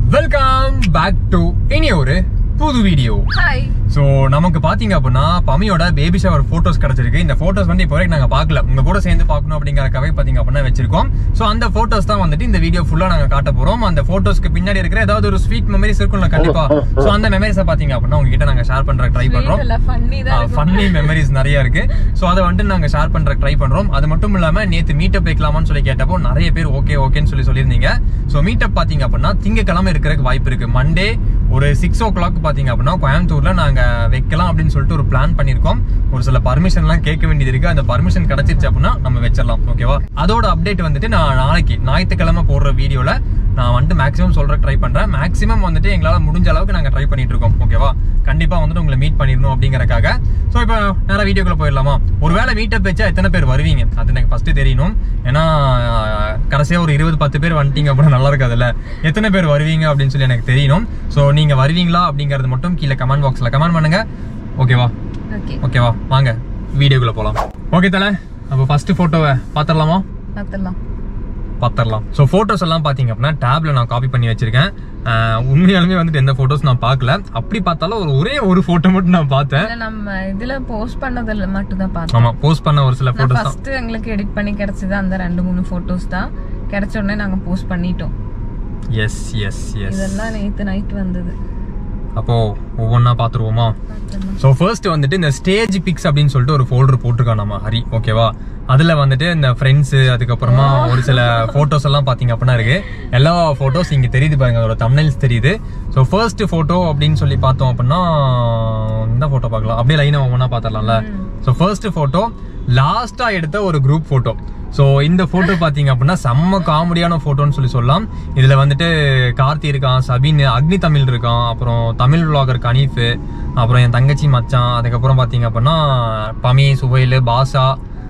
Welcome back to இனி ஒரு புது வீடியோ ஹாய் ஸோ நமக்கு பாத்தீங்க அப்படின்னா பமியோட பேபி ஷவர் போட்டோஸ் கிடைச்சிருக்கு இந்த போட்டோஸ் வந்து இப்போ வரைக்கும் நாங்க பார்க்கல உங்க கூட சேர்ந்து பார்க்கணும் அப்படிங்கறக்காகவே பாத்தீங்க அப்படின்னா வச்சிருக்கோம் ஸோ அந்த போட்டோஸ் தான் வந்துட்டு இந்த வீடியோ ஃபுல்லா நாங்க காட்ட போறோம் அந்த போட்டோஸ்க்கு பின்னாடி இருக்கிற ஏதாவது ஒரு ஸ்வீட் மெமரிஸ் இருக்கும்ல கண்டிப்பா ஸோ அந்த மெமரிஸை பாத்தீங்க அப்படின்னா உங்ககிட்ட நாங்க ஷேர் பண்ற ட்ரை பண்றோம் இல்ல ஃபன்னி தான் இருக்கும். ஃபன்னி மெமரிஸ் நிறைய இருக்கு ஸோ அதை வந்துட்டு நாங்க ஷேர் பண்ற ட்ரை பண்றோம் அது மட்டும் இல்லாம நேத்து மீட்டப் வைக்கலாமான்னு சொல்லி கேட்டப்போ நிறைய பேர் ஓகே ஓகேன்னு சொல்லி சொல்லியிருந்தீங்க ஸோ மீட்டப் பாத்தீங்க அப்படின்னா திங்கக்கிழமை இருக்கிறதுக்கு வாய்ப்பு இருக்கு மண்டே ஒரு சிக்ஸ் ஓ கிளாக் பாத்தீங்க அப்படின்னா கோயம்புத்தூர்ல நாங்க வைக்கலாம் அப்படின்னு சொல்லிட்டு ஒரு பிளான் பண்ணிருக்கோம் ஒரு சில பர்மிஷன் எல்லாம் கேட்க வேண்டியது இருக்கு அந்த பர்மிஷன் கிடைச்சிருச்சு அப்படின்னா நம்ம வச்சிடலாம் ஓகேவா அதோட அப்டேட் வந்துட்டு நான் நாளைக்கு ஞாயிற்றுக்கிழமை போடுற வீடியோல நான் வந்துட்டு மேக்ஸிமம் சொல்ற ட்ரை பண்றேன் மேக்ஸிமம் வந்துட்டு எங்களால முடிஞ்ச அளவுக்கு நாங்க ட்ரை பண்ணிட்டு இருக்கோம் ஓகேவா கண்டிப்பா வந்துட்டு உங்களை மீட் பண்ணிடணும் அப்படிங்கறக்காக சோ இப்போ நேரா வீடியோக்குள்ள போயிடலாமா ஒருவேளை மீட்டப் வச்சா எத்தனை பேர் வருவீங்க அது எனக்கு ஃபர்ஸ்ட் தெரியணும் ஏன்னா அஹ், கடைசியா ஒரு இருபது பத்து பேர் வந்துட்டீங்க அப்படின்னா நல்லா இருக்காதுல்ல எத்தனை பேர் வருவீங்க அப்படின்னு சொல்லி எனக்கு தெரியணும் சோ நீங்க வருவீங்களா அப்படிங்கறது மட்டும் கீழே கமெண்ட் பாக்ஸ்ல கமெண்ட் பண்ணுங்க ஓகேவா ஓகே ஓகேவா வாங்க வீடியோக்குள்ள போலாம் ஓகே தல அப்போ ஃபர்ஸ்ட் போட்டோவை பாத்திரலாமா பாத்துடலாம் பார்த்துடலாம் ஸோ ஃபோட்டோஸ் எல்லாம் பார்த்தீங்க அப்படின்னா டேப்ல நான் காப்பி பண்ணி வச்சிருக்கேன் ஆஹ் உண்மையாலுமே வந்துட்டு எந்த ஃபோட்டோஸ் நான் பார்க்கல அப்படி பார்த்தாலும் ஒரு ஒரே ஒரு ஃபோட்டோ மட்டும் நான் பார்த்தேன் இல்ல நம்ம இதுல போஸ்ட் பண்ணதுல மட்டும் தான் பார்த்தோம் ஆமா போஸ்ட் பண்ண ஒரு சில நான் ஃபோட்டோஸ் தான் ஃபர்ஸ்ட் எங்களுக்கு எடிட் பண்ணி கிடைச்சது அந்த ரெண்டு மூணு போட்டோஸ் தான் கிடைச்ச உடனே நாங்க போஸ்ட் பண்ணிட்டோம் எஸ் எஸ் எஸ் இதெல்லாம் நேத்து நைட் வந்தது அப்போ ஒவ்வொன்றா பார்த்துருவோமா பாத்துடலாம். ஸோ ஃபர்ஸ்ட் வந்துட்டு இந்த ஸ்டேஜ் பிக்ஸ் அப்படின்னு சொல்லிட்டு ஒரு ஃபோல்டர் போட்டிருக்கான் நம்ம ஹரி ஓகேவா அதுல வந்துட்டு இந்த ஃப்ரெண்ட்ஸ் அதுக்கப்புறமா ஒரு சில போட்டோஸ் எல்லாம் பாத்தீங்க அப்படின்னா இருக்கு எல்லா போட்டோஸ் இங்க தெரியுது பாருங்க அதோட தம்னைல்ஸ் தெரியுது ஸோ ஃபர்ஸ்ட் போட்டோ அப்படின்னு சொல்லி பார்த்தோம் அப்படின்னா இந்த போட்டோ பார்க்கலாம் அப்படியே லைனா ஒவ்வொன்றா பார்த்துடலாம்ல ஸோ ஃபர்ஸ்ட் போட்டோ லாஸ்டா எடுத்த ஒரு குரூப் போட்டோ ஸோ இந்த போட்டோ பாத்தீங்க அப்படின்னா செம்ம காமெடியான போட்டோன்னு சொல்லி சொல்லலாம் இதுல வந்துட்டு கார்த்தி இருக்கான் சபின் அக்னி தமிழ் இருக்கான் அப்புறம் தமிழ் vlogger கனீஃப் அப்புறம் என் தங்கச்சி மச்சான் அதுக்கப்புறம் பாத்தீங்க அப்படின்னா பமி சுவைல் பாஷா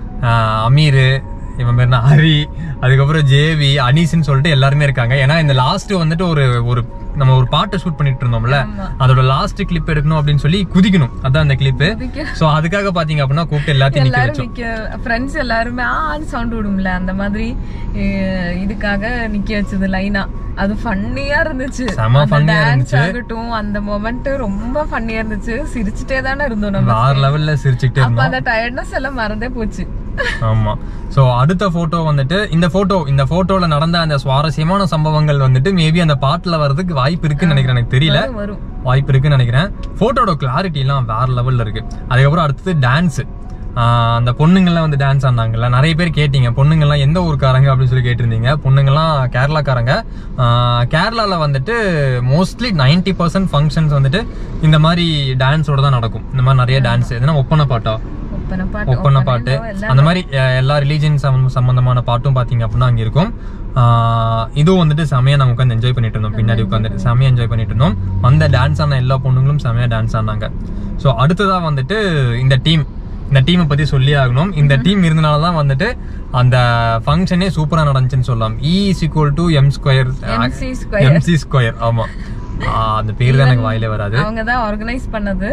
ஆஹ் அமீர் இவன் பேர் என்ன ஹரி அதுக்கப்புறம் ஜேவி அனீஸ்னு சொல்லிட்டு எல்லாருமே இருக்காங்க ஏன்னா இந்த லாஸ்ட் வந்துட்டு ஒரு ஒரு நம்ம ஒரு பாட்டை ஷூட் பண்ணிட்டு இருந்தோம்ல ஆமா. அதோட லாஸ்ட் கிளிப் எடுக்கணும் அப்படின்னு சொல்லி குதிக்கணும் அதான் அந்த கிளிப் குதிக்க- சோ அதுக்காக பாத்தீங்க அப்படின்னா கூப்பிட்டு எல்லாத்தையும் நிக்க எல்லாரும் வச்சோம் நிக்க ஃப்ரெண்ட்ஸ் எல்லாருமே ஆன்னு சவுண்ட் விடும்ல அந்த மாதிரி அஹ், இதுக்காக நிக்க வச்சது லைனா அது ஃபன்னியா இருந்துச்சு செம அந்த funny-ஆ டான்ஸ் இருந்துச்சு. ஆகட்டும் அந்த மொமெண்ட் ரொம்ப ஃபன்னியா இருந்துச்சு சிரிச்சுட்டே தானே இருந்தோம் நம்ம வேற லெவல்ல சிரிச்சுக்கிட்டே அப்ப இருந்தோம் அந்த டயர்ட்னஸ் எல்லாம் மறந்தே போச்சு ஆமா சோ அடுத்த போட்டோ வந்துட்டு இந்த போட்டோ இந்த போட்டோல நடந்த அந்த சுவாரஸ்யமான சம்பவங்கள் வந்துட்டு மேபி அந்த பாட்டுல வர்றதுக்கு வாய்ப்பு இருக்குன்னு நினைக்கிறேன் எனக்கு தெரியல வரும், வரும் வாய்ப்பு இருக்குன்னு நினைக்கிறேன் போட்டோட கிளாரிட்டி எல்லாம் வேற லெவல்ல இருக்கு அதுக்கப்புறம் அடுத்தது டான்ஸ் அந்த பொண்ணுங்கெல்லாம் வந்து டான்ஸ் ஆனாங்கல்ல நிறைய பேர் கேட்டீங்க பொண்ணுங்கெல்லாம் எந்த ஊருக்காரங்க அப்படின்னு சொல்லி கேட்டிருந்தீங்க பொண்ணுங்கெல்லாம் கேரளாக்காரங்க ஆஹ் கேரளால வந்துட்டு மோஸ்ட்லி 90% பர்சன்ட் ஃபங்க்ஷன்ஸ் வந்துட்டு இந்த மாதிரி டான்ஸோட தான் நடக்கும் இந்த மாதிரி நிறைய டான்ஸ் எதுனா ஒப்பனை பாட்டா ஒப்பனை பாட்டு ஒப்பனை பாட்டு எல்லாம் அந்த மாதிரி அஹ், எல்லா ரிலீஜன் சம்பந்தமான பாட்டும் பாத்தீங்க அப்படின்னா அங்க இருக்கும் ஆஹ், இதுவும் வந்துட்டு செமையா நாங்க உட்காந்து என்ஜாய் பண்ணிட்டு இருந்தோம் பின்னாடி உட்காந்துட்டு செமையா என்ஜாய் பண்ணிட்டு இருந்தோம் அந்த டான்ஸ் ஆன எல்லா பொண்ணுங்களும் செமையா டான்ஸ் ஆனாங்க ஸோ அடுத்ததா வந்துட்டு இந்த டீம் இந்த டீமை பத்தி சொல்லி ஆகணும் இந்த டீம் இருந்தனால தான் வந்துட்டு அந்த ஃபங்க்ஷனே சூப்பரா நடந்துச்சுன்னு சொல்லலாம் E is equal to M square MC square. MC square ஆமா ஆஹ், அந்த பேர் தான் எனக்கு வாயிலே வராது அவங்க தான் ஆர்கனைஸ் பண்ணது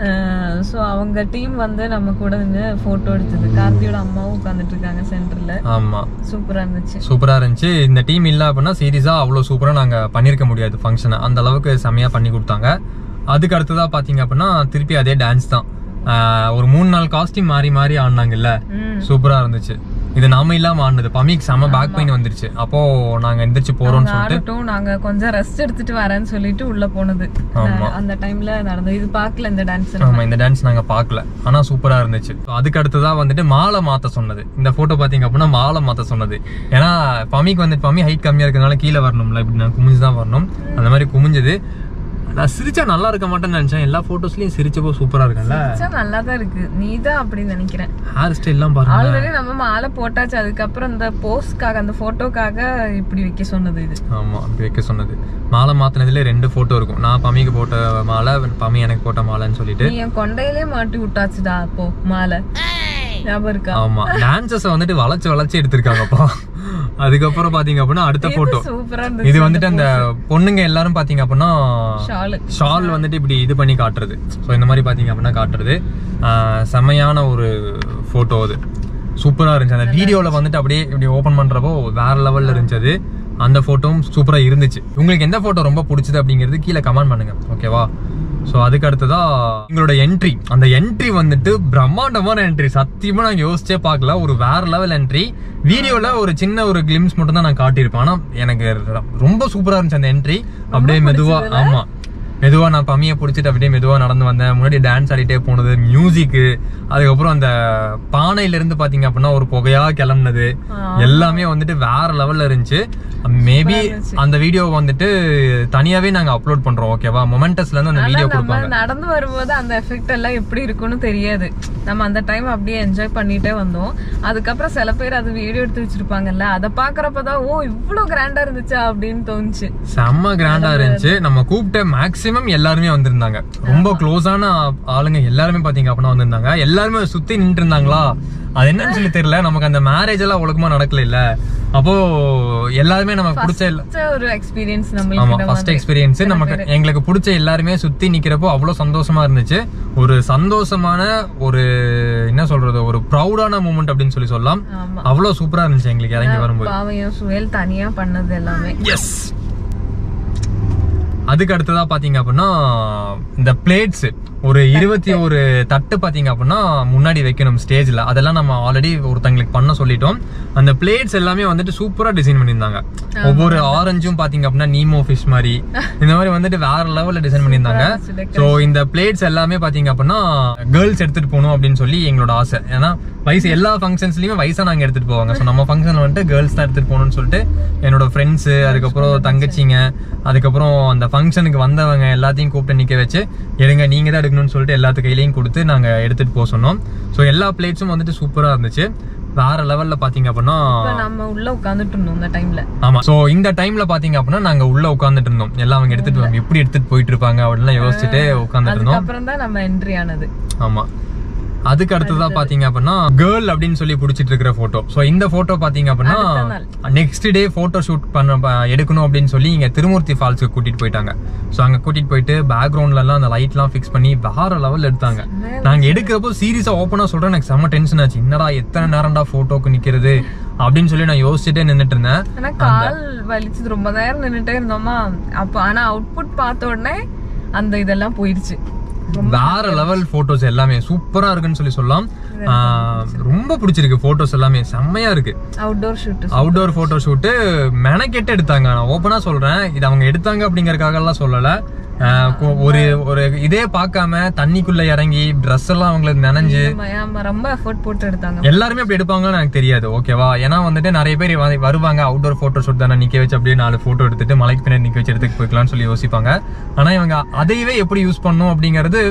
சோ அவங்க டீம் வந்து நம்ம கூட நின்று போட்டோ எடுத்தது கார்த்தியோட அம்மாவும் உட்கார்ந்துட்டு இருக்காங்க சென்டர்ல ஆமா சூப்பரா இருந்துச்சு சூப்பரா இருந்துச்சு இந்த டீம் இல்ல அப்படின்னா சீரியஸா அவ்வளவு சூப்பரா நாங்க பண்ணிருக்க முடியாது ஃபங்க்ஷனை அந்த அளவுக்கு செமையா பண்ணி கொடுத்தாங்க அதுக்கு அடுத்ததா பாத்தீங்க அப்படின்னா திருப்பி அதே டான்ஸ் தான் ஆஹ் ஒரு மூணு நாள் காஸ்டியூம் மாறி மாறி ஆடினாங்கல்ல ம். சூப்பரா இருந்துச்சு இது நாம இல்லாம ஆடினது பமிக்கு செம பேக் பெயின் வந்துருச்சு அப்போ நாங்க எந்திரிச்சு போறோம்னு சொல்லிட்டு ஆடட்டும் நாங்க கொஞ்சம் ரெஸ்ட் எடுத்துட்டு வரேன்னு சொல்லிட்டு உள்ள போனது ஆமா. அந்த டைம்ல நடந்தது இது பார்க்கல இந்த டான்ஸ் ஆமா இந்த டான்ஸ் நாங்க பார்க்கல ஆனா சூப்பரா இருந்துச்சு So, அதுக்கு அடுத்ததா வந்துட்டு மாலை மாத்த சொன்னது இந்த போட்டோ பாத்தீங்க அப்படின்னா மாலை மாத்த சொன்னது ஏன்னா பமிக்கு வந்துட்டு பமி ஹைட் கம்மியா இருக்கறனால கீழே வரணும்ல இப்படி நான் குமிஞ்சு தான் வரணும் அந்த மாதிரி குமிஞ்சது நான் சிரிச்சா நல்லா இருக்க மாட்டேன்னு நினைச்சேன் எல்லா போட்டோஸ்லயும் சிரிச்சப்போ சூப்பரா இருக்கும்ல நல்லா தான் இருக்கு நீ தான் அப்படின்னு நினைக்கிறேன் ஹேர் ஸ்டைல் எல்லாம் பாருங்க ஆல்ரெடி நம்ம மாலை போட்டாச்சு அதுக்கப்புறம் இந்த போஸ்ட்காக அந்த போட்டோக்காக இப்படி வைக்க சொன்னது இது ஆமா அப்படி வைக்க சொன்னது மாலை மாத்தினதுல ரெண்டு போட்டோ இருக்கும் நான் பமிக்கு போட்ட மாலை பமி எனக்கு போட்ட மாலைன்னு சொல்லிட்டு நீ என் கொண்டையிலே மாட்டி விட்டாச்சுடா அப்போ மாலை ஞாபகம் இருக்கா ஆமா டான்சஸ் வந்துட்டு வளைச்சு வளைச்சு எடுத்திருக்காங்கப்பா அதுக்கப்புறம் பாத்தீங்க அப்படின்னா அடுத்த போட்டோ சூப்பரா இருந்துச்சு இது வந்துட்டு அந்த பொண்ணுங்க எல்லாரும் பாத்தீங்க அப்படின்னா ஷாலு ஷால் வந்துட்டு இப்படி இது பண்ணி காட்டுறது ஸோ இந்த மாதிரி பாத்தீங்க அப்படின்னா காட்டுறது ஆஹ் செமையான ஒரு போட்டோ அது சூப்பரா இருந்துச்சு அந்த வீடியோல வந்துட்டு அப்படியே இப்படி ஓபன் பண்றப்போ வேற லெவல்ல இருந்துச்சு அது அந்த போட்டோவும் சூப்பரா இருந்துச்சு உங்களுக்கு எந்த போட்டோ ரொம்ப பிடிச்சது அப்படிங்கிறது கீழே கமெண்ட் பண்ணுங்க ஓகேவா ஸோ அதுக்கு அடுத்ததா எங்களோட என்ட்ரி அந்த என்ட்ரி வந்துட்டு பிரம்மாண்டமான என்ட்ரி சத்தியமா நான் யோசிச்சே பார்க்கல ஒரு வேற லெவல் என்ட்ரி வீடியோல ஒரு சின்ன ஒரு கிளிம்ஸ் மட்டும் தான் நான் காட்டியிருப்பேன் ஆனா எனக்கு ர- ரொம்ப சூப்பரா இருந்துச்சு அந்த என்ட்ரி அப்படியே மெதுவா ஆமா மெதுவா நான் பம்மியை பிடிச்சிட்டு அப்படியே மெதுவா நடந்து வந்தேன் முன்னாடி டான்ஸ் ஆடிட்டே போனது மியூசிக்கு அதுக்கப்புறம் அந்த பானையில இருந்து பாத்தீங்க அப்படின்னா ஒரு புகையா கிளம்புனது எல்லாமே வந்துட்டு வேற லெவல்ல இருந்துச்சு மேபி அந்த வீடியோ வந்துட்டு தனியாவே நாங்க அப்லோட் பண்றோம் ஓகேவா மொமெண்டஸ்ல இருந்து அந்த வீடியோ நம்ம கொடுப்பாங்க நடந்து வரும்போது அந்த எஃபெக்ட் எல்லாம் எப்படி இருக்கும்னு தெரியாது நம்ம அந்த டைம் அப்படியே என்ஜாய் பண்ணிட்டே வந்தோம் அதுக்கப்புறம் சில பேர் அது வீடியோ எடுத்து வச்சிருப்பாங்கல்ல அதை பாக்குறப்பதான் ஓ இவ்வளவு கிராண்டா இருந்துச்சா அப்படின்னு தோணுச்சு செம்ம கிராண்டா இருந்துச்சு நம்ம கூப்பிட்ட மேக்ஸிமம் எல்லாருமே வந்திருந்தாங்க ரொம்ப க்ளோஸான ஆளுங்க எல்லாருமே பாத்தீங்க அப்படின்னா வந்திருந்தாங்க எல்லாருமே சுத்தி நின்று இருந்தாங்களா அது என்னன்னு சொல்லி தெரியல நமக்கு அந்த மேரேஜ் எல்லாம் ஒழுக்கமா நடக்கல இல்ல அப்போ எல்லாருமே நமக்கு பிடிச்ச எல்லா- First ஒரு எக்ஸ்பீரியன்ஸ் ஆமா நம்மளுக்கு ஃபர்ஸ்ட் எக்ஸ்பீரியன்ஸ் நமக்கு எங்களுக்கு பிடிச்ச எல்லாருமே சுத்தி நிக்கிறப்போ அவ்வளவு சந்தோஷமா இருந்துச்சு ஒரு சந்தோஷமான ஒரு என்ன சொல்றது ஒரு ப்ரௌடான மூமெண்ட் அப்படின்னு சொல்லி சொல்லலாம் ஆமா அவ்வளவு சூப்பரா இருந்துச்சு எங்களுக்கு இறங்கி வரும்போது பாவையும் சுயல் தனியா பண்ணது எல்லாமே எஸ் அதுக்கு அடுத்ததா பாத்தீங்க அப்படின்னா இந்த பிளேட்ஸ் ஒரு இருபத்தி ஒரு தட்டு பாத்தீங்க அப்படின்னா முன்னாடி வைக்கணும் ஸ்டேஜ்ல அதெல்லாம் நம்ம ஆல்ரெடி ஒருத்தங்களுக்கு பண்ண சொல்லிட்டோம் அந்த பிளேட்ஸ் எல்லாமே வந்துட்டு சூப்பரா டிசைன் பண்ணியிருந்தாங்க ஒவ்வொரு ஆரஞ்சும் பாத்தீங்க அப்படின்னா நீமோ ஃபிஷ் மாதிரி இந்த மாதிரி வந்துட்டு வேற லெவல்ல டிசைன் பண்ணியிருந்தாங்க சோ இந்த பிளேட்ஸ் எல்லாமே பாத்தீங்க அப்படின்னா கேர்ள்ஸ் எடுத்துட்டு போகணும் அப்படின்னு சொல்லி எங்களோட ஆசை ஏன்னா வயசு எல்லா ஃபங்க்ஷன்ஸ்லயுமே வயசா நாங்க எடுத்துட்டு போவாங்க சோ நம்ம ஃபங்க்ஷன்ல வந்துட்டு கேர்ள்ஸ் தான் எடுத்துட்டு போகணும்னு சொல்லிட்டு என்னோட ஃப்ரெண்ட்ஸ் அதுக்கப்புறம் தங்கச்சிங்க அதுக்கப்புறம் அந்த ஃபங்க்ஷனுக்கு வந்தவங்க எல்லாத்தையும் கூப்பிட்டு நிக்க வச்சு எடுங்க நீங்க தான் எடுக்கணும்னு சொல்லிட்டு எல்லாத்து கையிலையும் கொடுத்து நாங்க எடுத்துட்டு போக சொன்னோம் சோ எல்லா பிளேட்ஸும் வந்துட்டு சூப்பரா இருந்துச்சு வேற லெவல்ல பாத்தீங்க அப்படின்னா இப்ப நம்ம உள்ள உட்காந்துட்டு இருந்தோம் இந்த டைம்ல ஆமா சோ இந்த டைம்ல பாத்தீங்க அப்படின்னா நாங்க உள்ள உட்கார்ந்துட்டு இருந்தோம் எல்லாம் அவங்க எடுத்துட்டு வந்து எப்படி எடுத்துட்டு போயிட்டு இருப்பாங்க அப்படின்லாம் யோசிச்சுட்டு உட்கார்ந்துட்டு இருந்தோம் அதுக்கப்புறம் தான் நம்ம என்ட்ரி ஆனது ஆமா அதுக்கு அடுத்ததா பாத்தீங்க அப்படின்னா கேர்ள் அப்படின்னு சொல்லி புடிச்சிட்டு இருக்கிற போட்டோ சோ இந்த போட்டோ பாத்தீங்க அப்படின்னா நெக்ஸ்ட் டே போட்டோ ஷூட் பண்ண ப- எடுக்கணும் அப்படின்னு சொல்லி இங்க திருமூர்த்தி ஃபால்ஸ்க்கு கூட்டிட்டு போயிட்டாங்க சோ அங்க கூட்டிட்டு போயிட்டு பேக்ரவுண்ட்ல எல்லாம் அந்த லைட் எல்லாம் ஃபிக்ஸ் பண்ணி வேற லெவல்ல எடுத்தாங்க நாங்க எடுக்கிறப்போ சீரியஸா ஓப்பனா சொல்றேன் எனக்கு செம்ம டென்ஷன் ஆச்சு என்னடா எத்தனை நேரம்டா போட்டோக்கு நிக்கிறது அப்படின்னு சொல்லி நான் யோசிச்சுட்டே நின்னுட்டு இருந்தேன் ஆனா கால் வலிச்சது ரொம்ப நேரம் நின்னுட்டே இருந்தோமா அப்ப ஆனா அவுட்புட் பார்த்த உடனே அந்த இதெல்லாம் போயிடுச்சு வேற லெவல் போட்டோஸ் எல்லாமே சூப்பரா இருக்குன்னு சொல்லி சொல்லலாம் ஆஹ், ரொம்ப பிடிச்சிருக்கு போட்டோஸ் எல்லாமே செம்மையா இருக்கு outdoor shoot outdoor photo shoot மெனக்கெட்டு எடுத்தாங்க நான் ஓப்பனா சொல்றேன் இது அவங்க எடுத்தாங்க அப்படிங்கறதுக்காக எல்லாம் சொல்லல ஆஹ், கொ- ஒரு ஒரு இதே பார்க்காம தண்ணிக்குள்ள இறங்கி ட்ரெஸ் எல்லாம் அவங்களுக்கு நனைஞ்சு ஆமா ரொம்ப எஃபோர்ட் போட்டு எடுத்தாங்க எல்லாருமே அப்படி எடுப்பாங்கன்னு எனக்கு தெரியாது ஓகேவா ஏன்னா வந்துட்டு நிறைய பேர் வ- வருவாங்க அவுட்டோர் போட்டோ ஷூட் தானே நிக்க வச்சு அப்படியே நாலு போட்டோ எடுத்துட்டு மலைக்கு பின்னாடி நிக்க வச்சு எடுத்துட்டு போய்க்கலாம்னு சொல்லி யோசிப்பாங்க ஆனா இவங்க அதையவே எப்படி யூஸ் பண்ணும் அப்படிங்கறது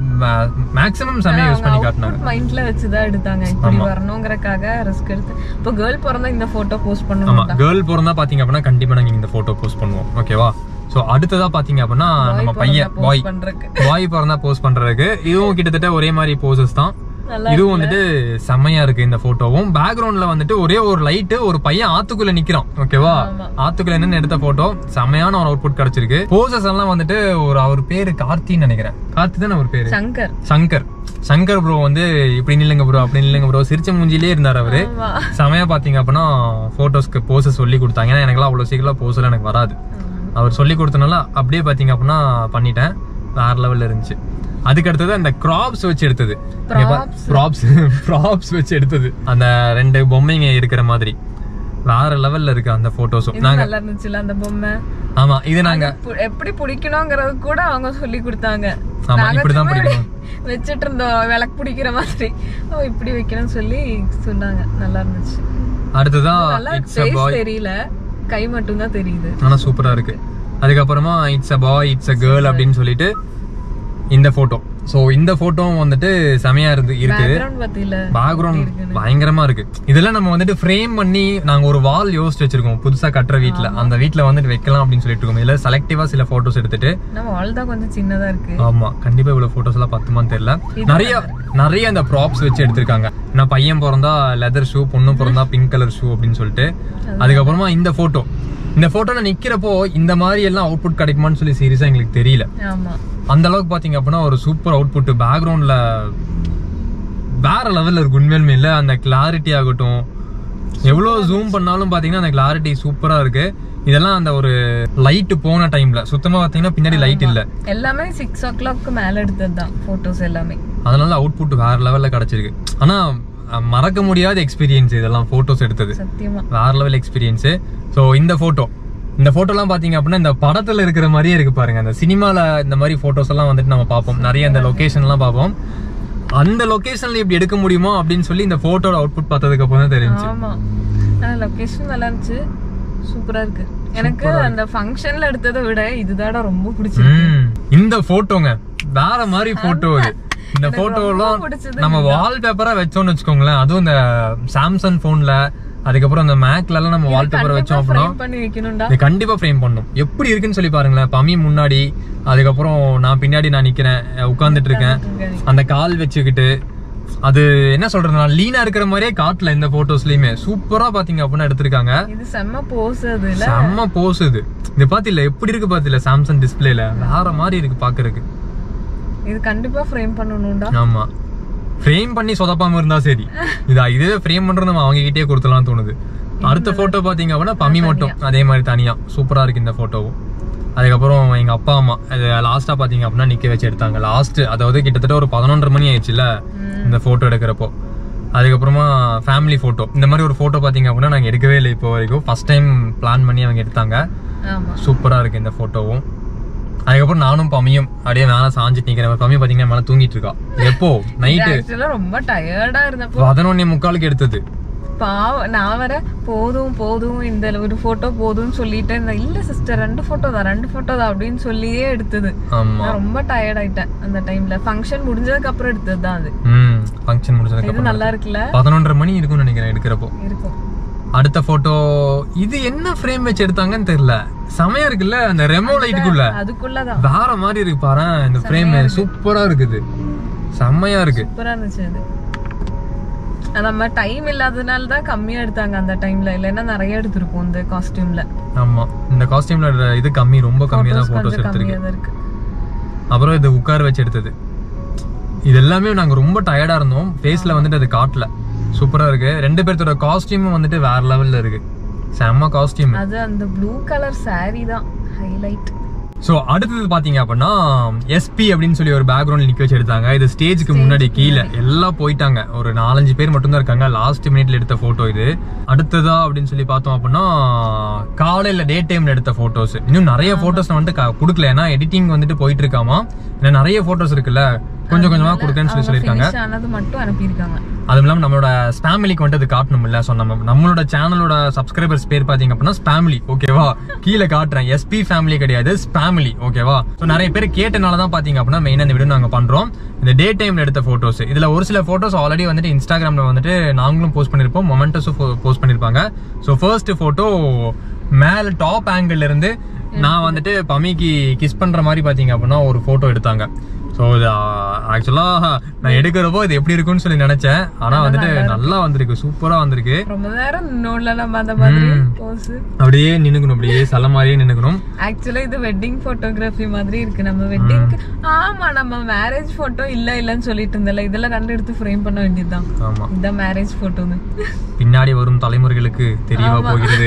மேக்ஸிமம் செமையா யூஸ் பண்ணி காட்டினாங்க மைண்ட்ல வச்சுதான் எடுத்தாங்க இப்படி வரணுங்கிறக்காக ரிஸ்க் எடுத்து இப்போ கேர்ள் பிறந்தா இந்த போட்டோ போஸ்ட் ஆமா பண்ணுவோம் கேர்ள் பிறந்தா பாத்தீங்க அப்படின்னா கண்டிப்பா நாங்க இந்த போட்டோ போஸ்ட் பண்ணுவோம் ஓகேவா சோ அடுத்ததா பாத்தீங்க அப்படின்னா நம்ம பையன் பாய் பண்றதுக்கு பாய் பிறந்தா போஸ்ட் பண்றதுக்கு இதுவும் கிட்டத்தட்ட ஒரே மாதிரி போசஸ் தான் நல்லா இதுவும் வந்துட்டு செம்மையா இருக்கு இந்த போட்டோவும் பேக்ரவுண்ட்ல வந்துட்டு ஒரே ஒரு லைட் ஒரு பையன் ஆத்துக்குள்ள நிக்கிறான் ஓகேவா ஆமா. ஆத்துக்குள்ள நின்னு எடுத்த போட்டோ செம்மையான ஒரு அவுட்புட் கிடைச்சிருக்கு போசஸ் எல்லாம் வந்துட்டு ஒரு அவர் பேரு கார்த்தின்னு நினைக்கிறேன் கார்த்தி தானே அவர் பேரு சங்கர் சங்கர் சங்கர் ப்ரோ வந்து இப்படி நில்லுங்க ப்ரோ அப்படி நில்லுங்க ப்ரோ சிரிச்ச மூஞ்சிலே இருந்தார் அவரு ஆமா செமையா பாத்தீங்க அப்படின்னா போட்டோஸ்க்கு போசஸ் சொல்லி கொடுத்தாங்க ஏன்னா எனக்குலாம் அவ்வளவு சீக்கிரம் போஸ்ல எனக்கு வராது அவர் சொல்லி கொடுத்தனால அப்படியே பாத்தீங்க அப்படின்னா பண்ணிட்டேன் வேற லெவல்ல இருந்துச்சு அதுக்கு அடுத்தது அந்த கிராப்ஸ் வச்சு எடுத்தது ப்ராப்ஸ் ப்ராப்ஸ் வச்சு எடுத்தது அந்த ரெண்டு பொம்மைங்க இருக்கிற மாதிரி வேற லெவல்ல இருக்கு அந்த போட்டோஸும் இது நாங்க நல்லா இருந்துச்சுல அந்த பொம்மை ஆமா இது நாங்க பு- எப்படி பிடிக்கணுங்கிறது கூட அவங்க சொல்லி கொடுத்தாங்க ஆமா நாங்க இப்படிதான் சும்மா பிடிக்கணும் வச்சிட்டு இருந்தோம் விளக்கு பிடிக்கிற மாதிரி ஓ இப்படி வைக்கணும்னு சொல்லி சொன்னாங்க நல்லா இருந்துச்சு அடுத்ததான் நல்லா இட்ஸ் அ ஃபேஸ் பாய் தெரியல கை மட்டும் தான் தெரியுது ஆனா சூப்பரா இருக்கு அதுக்கப்புறமா it's a boy it's a girl அப்படின்னு சொல்லிட்டு இந்த போட்டோ சோ இந்த போட்டோவும் வந்துட்டு செமையா இருந்து இருக்கு பேக்ரவுண்ட் பத்தியில பேக்ரவுண்ட் பயங்கரமா இருக்கு இதெல்லாம் நம்ம வந்துட்டு ஃப்ரேம் பண்ணி நாங்க ஒரு வால் யோசிச்சு வச்சிருக்கோம் புதுசா கட்டுற வீட்ல அந்த வீட்ல வந்துட்டு வைக்கலாம் அப்படின்னு சொல்லிட்டு இருக்கோம் இதுல செலக்டிவா சில போட்டோஸ் எடுத்துட்டு நம்ம வால் தான் கொஞ்சம் சின்னதா இருக்கு ஆமா கண்டிப்பா இவ்வளவு போட்டோஸ் எல்லாம் பத்துமான்னு தெரியல நிறைய நிறைய அந்த ப்ராப்ஸ் வச்சு எடுத்திருக்காங்க நான் பையன் பிறந்தா லெதர் ஷூ பொண்ணு பிறந்தா பிங்க் கலர் ஷூ அப்படின்னு சொல்லிட்டு அதுக்கப்புறமா இந்த போட்டோ இந்த போட்டோல நிக்கிறப்போ இந்த மாதிரி எல்லாம் அவுட்புட் கிடைக்குமான்னு சொல்லி சீரியஸா எங்களுக்கு தெரியல ஆமா அந்த அளவுக்கு பாத்தீங்க அப்படின்னா ஒரு சூப்பர் அவுட்புட் பேக்ரவுண்ட்ல வேற லெவல்ல இருக்கு உண்மையுமே இல்ல அந்த கிளாரிட்டி ஆகட்டும் எவ்வளவு ஜூம் பண்ணாலும் பாத்தீங்கன்னா அந்த கிளாரிட்டி சூப்பரா இருக்கு இதெல்லாம் அந்த ஒரு லைட் போன டைம்ல சுத்தமா பாத்தீங்கன்னா பின்னாடி லைட் இல்ல எல்லாமே சிக்ஸ் ஓ கிளாக் மேல எடுத்தது தான் போட்டோஸ் எல்லாமே அதனால அவுட்புட் வேற லெவல்ல கிடைச்சிருக்கு ஆனா அஹ், மறக்க முடியாத எக்ஸ்பீரியன்ஸ் இதெல்லாம் போட்டோஸ் எடுத்தது சத்தியமா வேற லெவல் எக்ஸ்பீரியன்ஸ் ஸோ இந்த போட்டோ இந்த போட்டோலாம் பாத்தீங்க அப்படின்னா இந்த படத்துல இருக்கிற மாதிரியே இருக்கு பாருங்க அந்த சினிமால இந்த மாதிரி போட்டோஸ் எல்லாம் வந்துட்டு நம்ம பார்ப்போம் நிறைய அந்த லொகேஷன் எல்லாம் பார்ப்போம் அந்த லொகேஷன்ல இப்படி எடுக்க முடியுமோ அப்படின்னு சொல்லி இந்த போட்டோட அவுட்புட் பார்த்ததுக்கு அப்புறம் தான் தெரிஞ்சு ஆமா ஆனா லொகேஷன் நல்லா இருந்துச்சு சூப்பரா இருக்கு எனக்கு அந்த ஃபங்க்ஷன்ல எடுத்ததை விட இதுதாடா ரொம்ப பிடிச்சிருக்கு ம். இந்த போட்டோங்க வேற மாதிரி போட்டோ இது இந்த எனக்கு போட்டோலாம் ரொம்ப பிடிச்சது நம்ம வால்பேப்பரா வச்சோம்னு வச்சுக்கோங்களேன் அதுவும் இந்த சாம்சங் போன்ல அதுக்கப்புறம் இந்த மேக்ல எல்லாம் நம்ம வால்பேப்பர் வச்சோம் அப்படின்னா ஃப்ரேம் பண்ணி வைக்கணும்டா இது கண்டிப்பா ஃப்ரேம் பண்ணும் எப்படி இருக்குன்னு சொல்லி பாருங்களேன் பமி முன்னாடி அதுக்கப்புறம் நான் பின்னாடி நான் நிக்கிறேன் உட்கார்ந்துட்டு இருக்கேன் அந்த கால் வச்சுக்கிட்டு அது என்ன சொல்றது நான் லீனா இருக்கிற மாதிரியே காட்டல இந்த போட்டோஸ்லயுமே சூப்பரா பாத்தீங்க அப்படின்னா எடுத்திருக்காங்க இது செம்ம போஸ் அது இல்ல செம்ம போஸ் இது இது பாத்தில எப்படி இருக்கு பாத்தில சாம்சங் டிஸ்பிளேல வேற மாதிரி இருக்கு பாக்குறதுக்கு இது கண்டிப்பா ஃப்ரேம் பண்ணணும்டா ஆமா ஃப்ரேம் பண்ணி சொதப்பாம இருந்தா சரி இதா இதுவே ஃப்ரேம் பண்றது நம்ம அவங்க கிட்டே கொடுத்துலாம் தோணுது அடுத்த போட்டோ பாத்தீங்க அப்படின்னா பம்மி மட்டும் அதே மாதிரி தனியா சூப்பரா இருக்கு இந்த போட்டோவும் அதுக்கப்புறம் எங்க அப்பா அம்மா அது லாஸ்டா பாத்தீங்க அப்படின்னா நிக்க வச்சு எடுத்தாங்க லாஸ்ட் அதாவது கிட்டத்தட்ட ஒரு பதினொன்றரை மணி ஆயிடுச்சுல இந்த போட்டோ எடுக்கிறப்போ அதுக்கப்புறமா ஃபேமிலி போட்டோ இந்த மாதிரி ஒரு போட்டோ பாத்தீங்க அப்படின்னா நாங்க எடுக்கவே இல்லை இப்போ வரைக்கும் ஃபர்ஸ்ட் டைம் பிளான் பண்ணி அவங்க எடுத்தாங்க ஆமா சூப்பரா இருக்கு இந்த போட்டோவும் அதுக்கப்புறம் நானும் பம்மியும் அப்படியே மேல சாஞ்சிட்டு நிக்கிறேன் பம்மி பாத்தீங்கன்னா மேல தூங்கிட்டு இருக்கா எப்போ நைட்டு ஆக்சுவலா ரொம்ப டயர்டா இருந்தப்போ பதினொன்னே முக்காலுக்கு எடுத்தது பாவம் நான் வர போதும் போதும் இந்த ஒரு போட்டோ போதும்னு சொல்லிட்டு இருந்தேன் இல்ல சிஸ்டர் ரெண்டு போட்டோ தான் ரெண்டு போட்டோ தான் அப்படின்னு சொல்லியே எடுத்தது ஆமா நான் ரொம்ப டயர்ட் ஆயிட்டேன் அந்த டைம்ல ஃபங்க்ஷன் முடிஞ்சதுக்கு அப்புறம் எடுத்தது தான் அது ம் ஃபங்க்ஷன் முடிச்சதுக்கு இது அப்புறம் நல்லா இருக்குல்ல பதினொன்றரை மணி இருக்கும்னு நினைக்கிறேன் எடுக்கிறப்போ இருக்கும் அடுத்த போட்டோ இது என்ன ஃப்ரேம் வச்சு எடுத்தாங்கன்னு தெரியல செமையா இருக்குல்ல அந்த ரெமோ லைட்டுக்குள்ள அதுக்குள்ளதான் வேற மாதிரி இருக்கு பாரு இந்த ஃப்ரேம் சூப்பரா இருக்குது செம்மையா இருக்கு சூப்பரா இருந்துச்சு அது அது நம்ம டைம் இல்லாததுனால தான் கம்மியா எடுத்தாங்க அந்த டைம்ல இல்லைன்னா நிறைய எடுத்திருப்போம் இந்த காஸ்டியூம்ல ஆமா இந்த காஸ்டியூம்ல இது கம்மி ரொம்ப கம்மியா தான் போட்டோஸ் கொஞ்சம் எடுத்திருக்கு கம்மியா தான் இருக்கு அப்புறம் இது உட்கார வச்சு எடுத்தது இது எல்லாமே நாங்க ரொம்ப டயர்டா இருந்தோம் ஃபேஸ்ல வந்துட்டு அது காட்டல சூப்பரா இருக்கு ரெண்டு பேர்த்தோட காஸ்டியூமும் வந்துட்டு வேற லெவல்ல இருக்கு செம்ம காஸ்டியூம் அது அந்த ப்ளூ கலர் saree தான் ஹைலைட் ஸோ அடுத்தது பாத்தீங்க அப்படின்னா எஸ்பி அப்படின்னு சொல்லி ஒரு பேக்ரவுண்ட் நிக்க வச்சு எடுத்தாங்க இது ஸ்டேஜ்க்கு முன்னாடி கீழே எல்லாம் போயிட்டாங்க ஒரு நாலஞ்சு பேர் மட்டும் தான் இருக்காங்க லாஸ்ட் மினிட்ல எடுத்த போட்டோ இது அடுத்ததா அப்படின்னு சொல்லி பார்த்தோம் அப்படின்னா காலையில டே டைம்ல எடுத்த போட்டோஸ் இன்னும் நிறைய போட்டோஸ் வந்துட்டு க- கொடுக்கல ஏன்னா எடிட்டிங் வந்துட்டு போயிட்டு இருக்காமா ஏன்னா நிறைய போட்டோஸ் இருக்குல்ல கொஞ்சம் கொஞ்சமா கொடுக்கன்னு சொல்லி சொல்லியிருக்காங்க ஃபினிஷ் ஆனது மட்டும் அனுப்பியிருக்காங்க அதுவும் இல்லாம நம்மளோட ஃபேமிலிக்கு வந்துட்டு அது காட்டணும் இல்ல ஸோ நம்ம நம்மளோட சேனலோட சப்ஸ்கிரைபர்ஸ் பேர் பாத்தீங்க அப்படின்னா ஸ்பேமிலி ஓகேவா கீழே காட்டுறேன் எஸ்பி ஃபேமிலி கிடையாது ஸ்பேமிலி ஓகேவா ஸோ நிறைய பேர் கேட்டனால தான் பாத்தீங்க அப்படின்னா மெயினா இந்த வீடியோ நாங்க பண்றோம் இந்த டே டைம்ல எடுத்த போட்டோஸ் இதுல ஒரு சில போட்டோஸ் ஆல்ரெடி வந்துட்டு இன்ஸ்டாகிராம்ல வந்துட்டு நாங்களும் போஸ்ட் பண்ணிருப்போம் மொமெண்டஸும் போஸ்ட் பண்ணிருப்பாங்க ஸோ ஃபர்ஸ்ட் போட்டோ மேல டாப் ஆங்கிள் இருந்து நான் வந்துட்டு பமிக்கு கிஸ் பண்ற மாதிரி பாத்தீங்க அப்படின்னா ஒரு போட்டோ எடுத்தாங்க ஸோ இது ஆக்சுவலா நான் எடுக்கிறப்போ இது எப்படி இருக்கும்னு சொல்லி நினைச்சேன் ஆனா வந்துட்டு நல்லா வந்திருக்கு சூப்பரா வந்திருக்கு ரொம்ப நேரம் நின்னோம்ல நம்ம அந்த மாதிரி ம். போஸ் அப்படியே நின்னுக்கணும் அப்படியே சல மாதிரியே நின்னுக்கணும் ஆக்சுவலா இது வெட்டிங் போட்டோகிராஃபி மாதிரி இருக்கு நம்ம வெட்டிங்க்கு ஆமா நம்ம மேரேஜ் போட்டோ இல்ல இல்லன்னு சொல்லிட்டு இருந்தல இதெல்லாம் ரெண்டு எடுத்து ஃப்ரேம் பண்ண வேண்டியதுதான் ஆமா இந்த மேரேஜ் போட்டோன்னு பின்னாடி வரும் தலைமுறைகளுக்கு தெரியவா போகிறது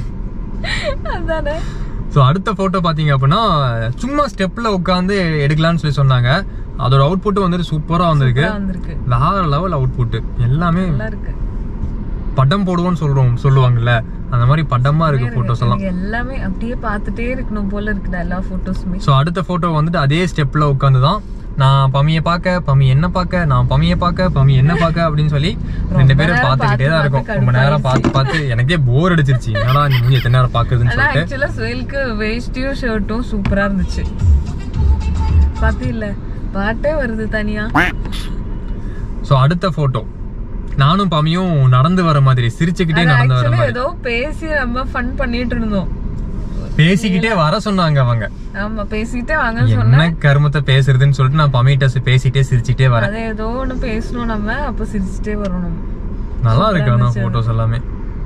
அதானே ஸோ அடுத்த போட்டோ பாத்தீங்க அப்படின்னா சும்மா ஸ்டெப்ல உட்காந்து எடுக்கலாம்னு சொல்லி சொன்னாங்க அதோட அவுட்புட் வந்துட்டு சூப்பரா வந்திருக்கு சூப்பரா வந்திருக்கு வேற லெவல் அவுட்புட் எல்லாமே நல்லா இருக்கு படம் போடுவோம்னு சொல்றோம் சொல்லுவாங்கல்ல அந்த மாதிரி படமா இருக்கு போட்டோஸ் எல்லாம் எனக்கு எல்லாமே அப்படியே பார்த்துட்டே இருக்கணும் போல இருக்குடா எல்லா போட்டோஸுமே ஸோ அடுத்த போட்டோ வந்துட்டு அதே ஸ்டெப்ல உட்காந்து தான் நான் பமிய பார்க்க பமி என்ன பார்க்க நான் பமிய பார்க்க பமி என்ன பார்க்க அப்படின்னு சொல்லி ரெண்டு பேரும் நேரம் பார்த்துக்கிட்டே தான் பார்த்து இருக்கும் பார்த்து ரொம்ப நேரம் பார்த்து பார்த்து எனக்கே போர் அடிச்சிருச்சு என்னடா நீ மூஞ்சி எத்தனை நேரம் பார்க்குதுன்னு ஆனா சொல்லிட்டு ஆக்சுவலா சுயலுக்கு வேஷ்டியும் ஷர்ட்டும் சூப்பரா இருந்துச்சு பாத்தி இல்ல பாட்டே வருது தனியா ஸோ அடுத்த போட்டோ நானும் பமியும் நடந்து வர மாதிரி சிரிச்சுக்கிட்டே அது நடந்து வர ஆக்சுவலா மாதிரி ஏதோ பேசி நம்ம ஃபன் பண்ணிட்டு இருந்தோம் பேசிக்கிட்டே வர சொன்னாங்க அவங்க ஆமா பேசிட்டே வாங்கன்னு சொன்னா என்ன கருமத்தை பேசுறதுன்னு சொல்லிட்டு நான் பமிட்ட பேசிட்டே சிரிச்சுக்கிட்டே வரேன் அதே ஏதோ ஒண்ணு பேசணும் நம்ம அப்ப சிரிச்சுட்டே வரணும் நல்லா இருக்கு ஆனா போட்டோஸ் எல்லாமே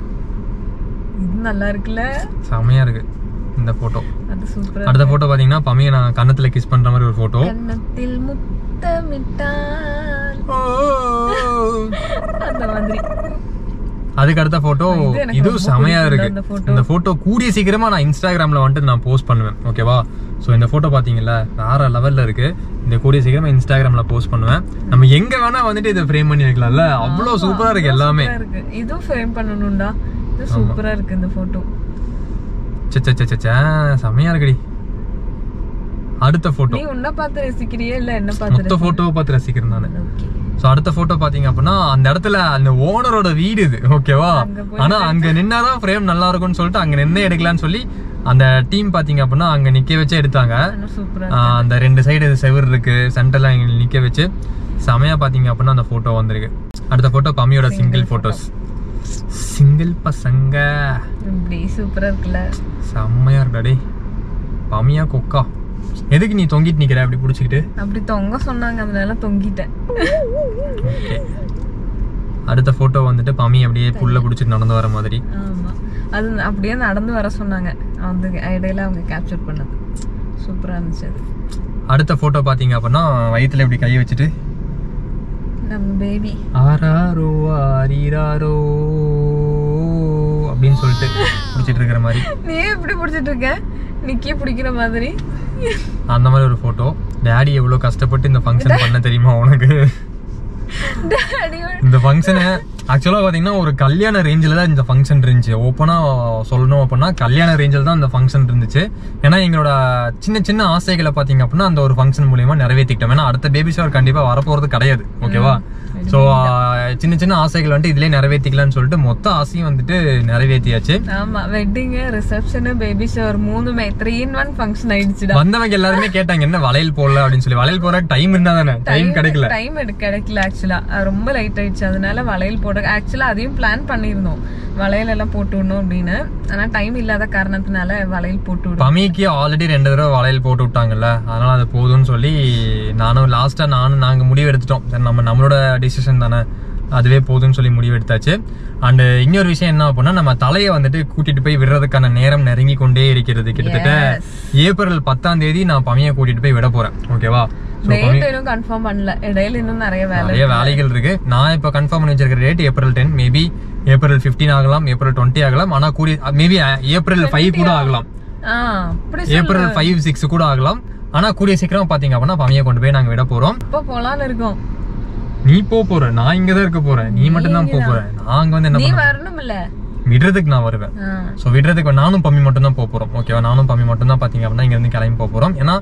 இது நல்லா இருக்குல்ல செமையா இருக்கு இந்த போட்டோ அது சூப்பரா அடுத்த போட்டோ பாத்தீங்கன்னா பமிய நான் கன்னத்துல கிஸ் பண்ற மாதிரி ஒரு போட்டோ கன்னத்தில் முத்தமிட்டால் அந்த மாதிரி அதுக்கு அடுத்த போட்டோ இது எனக்கு இதுவும் ரொம்ப செமையா பிடிக்கும் இருக்கு அந்த photo. இந்த போட்டோ கூடிய சீக்கிரமா நான் இன்ஸ்டாகிராம்ல வந்துட்டு நான் போஸ்ட் பண்ணுவேன் ஓகேவா சோ இந்த போட்டோ பாத்தீங்கல்ல வேற லெவல்ல இருக்கு இந்த கூடிய சீக்கிரமா இன்ஸ்டாகிராம்ல போஸ்ட் பண்ணுவேன் நம்ம எங்க வேணா வந்துட்டு இதை ஃப்ரேம் பண்ணி வைக்கலாம்ல அவ்வளவு சூப்பரா இருக்கு எல்லாமே சூப்பரா இருக்கு இதுவும் ஃப்ரேம் பண்ணணும்டா இது சூப்பரா இருக்கு இந்த போட்டோ சே சே, சே, சே, சே, செமையா இருக்குடி அடுத்த போட்டோ நீ உன்ன பார்த்து ரசிக்கிறியா இல்ல என்ன பார்த்து மொத்த போட்டோவை பார்த்து ரசிக்கிறேன் நானு ஓகே சோ அடுத்த போட்டோ பாத்தீங்க அப்படின்னா அந்த இடத்துல அந்த ஓனரோட வீடு இது ஓகேவா அங்க போய் ஆனா அங்க நின்னாதான் ஃப்ரேம் நல்லா இருக்கும்னு சொல்லிட்டு அங்க நின்னே எடுக்கலாம்னு சொல்லி அந்த டீம் பாத்தீங்க அப்படின்னா அங்க நிக்க வச்சு எடுத்தாங்க சூப்பரா ஆஹ் அந்த ரெண்டு சைடு செவர் இருக்கு சென்டர்ல இங்க நிக்க வச்சு செமையா பாத்தீங்க அப்படின்னா அந்த போட்டோ வந்திருக்கு அடுத்த போட்டோ பம்மியோட சிங்கிள் போட்டோஸ் சிங்கிள் பசங்க இப்படி சூப்பரா இருக்குல்ல செம்மையா இருக்காடி பம்மியா கொக்கா எதுக்கு நீ தொங்கிட்டு நிக்கிற அப்படி புடிச்சுக்கிட்டு அப்படி தொங்க சொன்னாங்க அதனால தொங்கிட்டேன் ஓகே அடுத்த போட்டோ வந்துட்டு பமி அப்படியே புல்ல புடிச்சிட்டு நடந்து வர மாதிரி ஆமா அது அப்படியே நடந்து வர சொன்னாங்க அந்த இடையில அவங்க கேப்சர் பண்ணது சூப்பரா இருந்துச்சு அது அடுத்த போட்டோ பாத்தீங்க அப்படின்னா வயித்துல இப்படி கை வச்சுட்டு நம்ம பேபி ஆராரோ ஆரிராரோ அப்படின்னு சொல்லிட்டு பிடிச்சிட்டு இருக்கிற மாதிரி நீ எப்படி பிடிச்சிட்டு இருக்க நிக்கி பிடிக்கிற மாதிரி அந்த மாதிரி ஒரு போட்டோ டேடி எவ்வளவு கஷ்டப்பட்டு இந்த ஃபங்க்ஷன் பண்ண தெரியுமா உனக்கு டேடியோட இந்த ஃபங்க்ஷனை ஆக்சுவலாக பார்த்தீங்கன்னா ஒரு கல்யாண ரேஞ்சில் தான் இந்த ஃபங்க்ஷன் இருந்துச்சு ஓப்பனாக சொல்லணும் அப்படின்னா கல்யாண ரேஞ்சில் தான் இந்த ஃபங்க்ஷன் இருந்துச்சு ஏன்னா எங்களோட சின்ன சின்ன ஆசைகளை பார்த்தீங்க அப்படின்னா அந்த ஒரு ஃபங்க்ஷன் மூலியமா நிறைவேற்றிக்கிட்டோம் ஏன்னா அடுத்த பேபி ஷவர் கண்டிப்பாக வரப்போகிறது கிடையாது ஓகேவா ஸோ சின்ன சின்ன ஆசைகள் வந்துட்டு இதுலேயே நிறைவேற்றிக்கலாம்னு சொல்லிட்டு மொத்த ஆசையும் வந்துட்டு நிறைவேற்றியாச்சு ஆமா வெட்டிங் ரிசப்ஷன் பேபி ஷவர் மூணுமே த்ரீ இன் ஒன் ஃபங்க்ஷன் ஆயிடுச்சுடா வந்தவங்க எல்லாருமே கேட்டாங்க என்ன வளையல் போடல அப்படின்னு சொல்லி வளையல் போட டைம் இருந்தா தானே டைம் கிடைக்கல டைம் எடுக்க கிடைக்கல ஆக்சுவலா ரொம்ப லைட் ஆயிடுச்சு அதனால வளையல் போட ஆக்சுவலா அதையும் பிளான் பண்ணியிருந்தோம் வளையல் எல்லாம் போட்டு விடணும் அப்படின்னு ஆனா டைம் இல்லாத காரணத்தினால வளையல் போட்டு விடும் பமிக்கு ஆல்ரெடி ரெண்டு தடவை வளையல் போட்டு விட்டாங்கல்ல அதனால அது போதும்னு சொல்லி நானும் லாஸ்டா நானும் நாங்க முடிவு எடுத்துட்டோம் சரி நம்ம நம்மளோட டிசிஷன் தானே அதுவே போதும்னு சொல்லி முடிவு எடுத்தாச்சு அண்ட் இன்னொரு விஷயம் என்ன அப்படின்னா நம்ம தலையை வந்துட்டு கூட்டிட்டு போய் விடுறதுக்கான நேரம் நெருங்கி கொண்டே இருக்கிறது கிட்டத்தட்ட ஏப்ரல் பத்தாம் தேதி நான் பமியை கூட்டிட்டு போய் விட போறேன் ஓகேவா So, டேட் இன்னும் கன்ஃபார்ம் பண்ணல இடையில இன்னும் நிறைய வேலை நிறைய வேலைகள் இருக்கு நான் இப்ப கன்ஃபார்ம் பண்ணி வச்சிருக்கிற date April ten maybe April 15 ஆகலாம் ஏப்ரல் டுவெண்ட்டி ஆகலாம் ஆனா கூடிய மேபி ஏப்ரல் ஃபைவ் கூட ஆகலாம் ஆ அப்படி சொல்லு. ஏப்ரல் ஃபைவ் சிக்ஸ் கூட ஆகலாம் ஆனா கூடிய சீக்கிரம் பாத்தீங்க அப்படின்னா பமையை கொண்டு போய் நாங்க விட போறோம் இப்ப போலான்னு இருக்கோம் நீ போ போற நான் இங்க தான் இருக்க போறேன் நீ மட்டும் தான் போக போற நாங்க வந்து என்ன நீ பண்ண வரணும் இல்ல விடுறதுக்கு நான் வருவேன் சோ விடுறதுக்கு நானும் பம்மி மட்டும் தான் போக போறோம் ஓகேவா நானும் பம்மி மட்டும் தான் பாத்தீங்க அப்படின்னா இங்க இருந்து கிளம்பி போக போறோம் ஏன்னா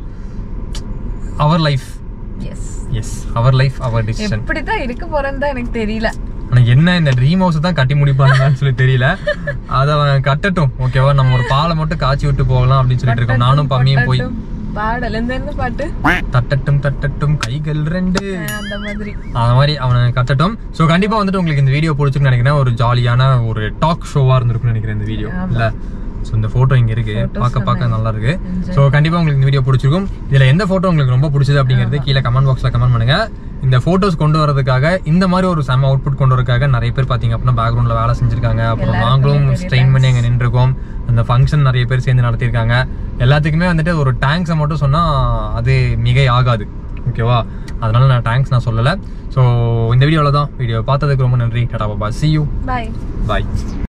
அவர் லைஃப் எஸ் எஸ் அவர் லைஃப் அவர் டிசிஷன் எப்படிதான் இருக்க போறேன்னு தான் எனக்கு தெரியல ஆனா என்ன இந்த ட்ரீம் ஹவுஸ் தான் கட்டி முடிப்பாங்கன்னு சொல்லி தெரியல அத அவன் கட்டட்டும் ஓகேவா நம்ம ஒரு பாலை மட்டும் காய்ச்சி விட்டு போகலாம் அப்படின்னு சொல்லிட்டு இருக்கோம் நானும் பம்மியும் போய் பட்டட்டும், பாடல் இந்த என்ன பாட்டு தட்டட்டும் தட்டட்டும் கைகள் ரெண்டு ஆ, அந்த மாதிரி அந்த மாதிரி அவனை கட்டட்டும் ஸோ கண்டிப்பா வந்துட்டு உங்களுக்கு இந்த வீடியோ பிடிச்சிருக்குன்னு நினைக்கிறேன் ஒரு ஜாலியான ஒரு டாக் ஷோவா இருந்திருக்கும்னு நினைக்கிறேன் இந்த வீடியோ இல்ல ஸோ இந்த போட்டோ இங்க இருக்கு பார்க்க பார்க்க நல்லா இருக்கு ஸோ கண்டிப்பா உங்களுக்கு இந்த வீடியோ பிடிச்சிருக்கும் இதுல எந்த போட்டோ உங்களுக்கு ரொம்ப பிடிச்சது அப்படிங்கிறது கீழே கமெண்ட் பாக்ஸ்ல கமெண்ட் பண்ணுங்க இந்த போட்டோஸ் கொண்டு வரதுக்காக இந்த மாதிரி ஒரு செம அவுட்புட் கொண்டு வரதுக்காக நிறைய பேர் பாத்தீங்க அப்படின்னா பேக்ரவுண்ட்ல வேலை செஞ்சிருக்காங்க அப்புறம் நாங்களும் ஸ்ட்ரெயின் பண்ணி அங்க நின்றுருக்கோம் அந்த ஃபங்க்ஷன் நிறைய பேர் சேர்ந்து நடத்தியிருக்காங்க எல்லாத்துக்குமே வந்துட்டு ஒரு டேங்க்ஸை மட்டும் சொன்னா அது மிகை ஆகாது ஓகேவா அதனால நான் தேங்க்ஸ் நான் சொல்லலை ஸோ இந்த வீடியோவில் தான் வீடியோ பார்த்ததுக்கு ரொம்ப நன்றி டாடா பாபா சி யூ பாய் பாய்